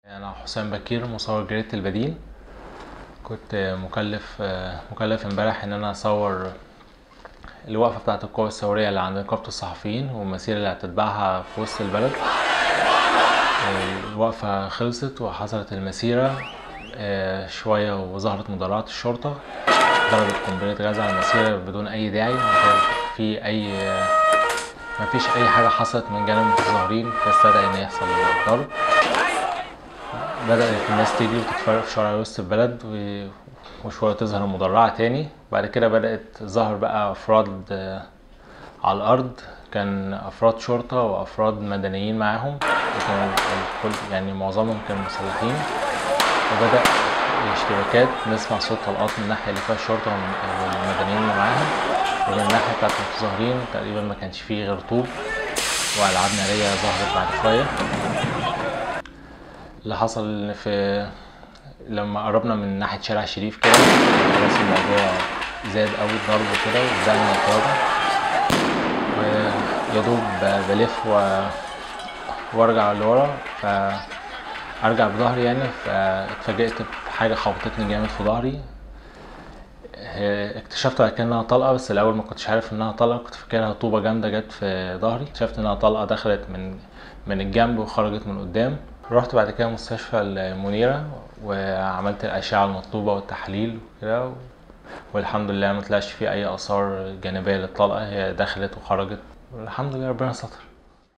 أنا حسام بكير مصور جريدة البديل كنت مكلف مكلف امبارح إن أنا أصور الوقفة بتاعة القوى الثورية اللي عند نقابة الصحفيين والمسيرة اللي هتتبعها في وسط البلد الوقفة خلصت وحصلت المسيرة شوية وظهرت مدرعات الشرطة ضربت قنبلة غاز على المسيرة بدون أي داعي مكانش في أي مفيش أي حاجة حصلت من جانب المتظاهرين تستدعي إن يحصل ضرب بدأت الناس تجري وتتفرق في شوارع وسط البلد و... وشوية تظهر المدرعة تاني بعد كده بدأت ظهر بقى أفراد على الأرض كان أفراد شرطة وأفراد مدنيين معاهم وكانوا الكل يعني معظمهم كانوا مسلحين وبدأ اشتباكات نسمع صوت طلقات من الناحية اللي فيها الشرطة والمدنيين اللي معاهم ومن الناحية بتاعت المتظاهرين تقريبا ما كانش فيه غير طوب وألعاب نارية ظهرت بعد شوية اللي حصل ان في لما قربنا من ناحية شارع شريف كده خلاص الموضوع زاد أوي الضرب وكده وبدأنا نتراجع ويا دوب بلف و... وارجع لورا فارجع بظهري يعني فاتفاجئت بحاجة خبطتني جامد في ظهري اكتشفت بعد كده انها طلقة بس الأول ما كنتش عارف انها طلقة كنت فاكرها طوبة جامدة جت في ظهري اكتشفت انها طلقة دخلت من من الجنب وخرجت من قدام رحت بعد كده مستشفى المنيرة وعملت الأشعة المطلوبة والتحليل وكده والحمد لله ما طلعش فيه أي آثار جانبية للطلقة هي دخلت وخرجت والحمد لله ربنا ستر